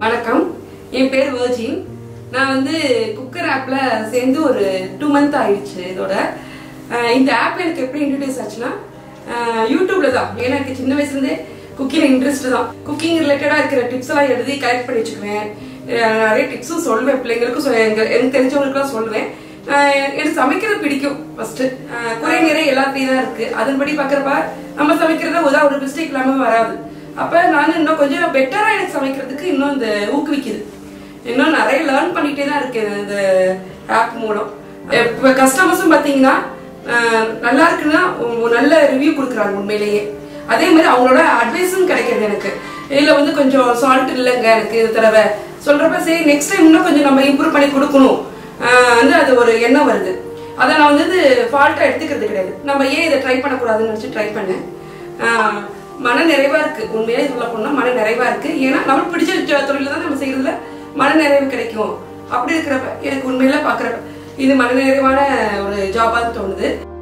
வணக்கம் என் பேர் வர்ஜின் நான் வந்து குக்கர் ஆப்ல சேர்ந்து ஒரு டூ மந்த் ஆயிடுச்சு இதோட அஹ் இந்த ஆப் எனக்கு எப்படி இன்ட்ரடியூஸ் ஆச்சுன்னா அஹ் யூடியூப்ல தான் ஏன்னா எனக்கு சின்ன வயசுலேருந்தே குக்கிங் இன்ட்ரெஸ்ட் தான் குக்கிங் ரிலேட்டடாக இருக்கிற டிப்ஸ் எல்லாம் எழுதி கலெக்ட் பண்ணி வச்சுக்குவேன் அஹ் நிறைய டிப்ஸும் சொல்லுவேன் பிள்ளைங்களுக்கும் சொ- எங்க- எனக்கு தெரிஞ்சவங்களுக்குலாம் சொல்லுவேன் அஹ் எனக்கு சமைக்கிறது பிடிக்கும் ஃபர்ஸ்ட் குறை நிறை எல்லாத்தையும் தான் இருக்கு அதன்படி பாக்குறப்ப நம்ம சமைக்கிறத உதா ஒரு மிஸ்டேக் இல்லாம வராது அப்ப நான் இன்னும் கொஞ்சம் பெட்டரா எனக்கு சமைக்கிறதுக்கு இன்னும் இந்த ஊக்குவிக்குது இன்னும் நிறைய லேர்ன் பண்ணிட்டே தான் இருக்கேன் இந்த ஆப் மூலம் இப்போ கஸ்டமர்ஸும் பார்த்தீங்கன்னா அஹ், நல்லா இருக்குன்னா உ- நல்ல ரிவ்யூ கொடுக்குறாங்க உண்மையிலேயே அதே மாதிரி அவங்களோட அட்வைஸும் கிடைக்கிறது எனக்கு இதுல வந்து கொஞ்சம் சால்ட் இல்லைங்க எனக்கு இது தடவை சொல்றப்ப சரி நெக்ஸ்ட் டைம் இன்னும் கொஞ்சம் நம்ம இம்ப்ரூவ் பண்ணி கொடுக்கணும் ஆஹ் வந்து அது ஒரு எண்ணம் வருது அதை நான் வந்து ஃபால்ட்டா எடுத்துக்கிறது கிடையாது நம்ம ஏன் இதை ட்ரை பண்ணக்கூடாதுன்னு நினச்சி ட்ரை பண்ணேன் ஆஹ் மன நிறைவா இருக்கு உண்மையிலே சொல்ல போனா மன நிறைவா இருக்கு ஏன்னா நமக்கு பிடிச்ச ஜ- தொழில தான் நம்ம செய்யறதுல மன நிறைவு கிடைக்கும் அப்படி இருக்கிறப்ப எனக்கு உண்மையில பாக்குறப்ப இது மன நிறைவான ஒரு ஜாபா தோணுது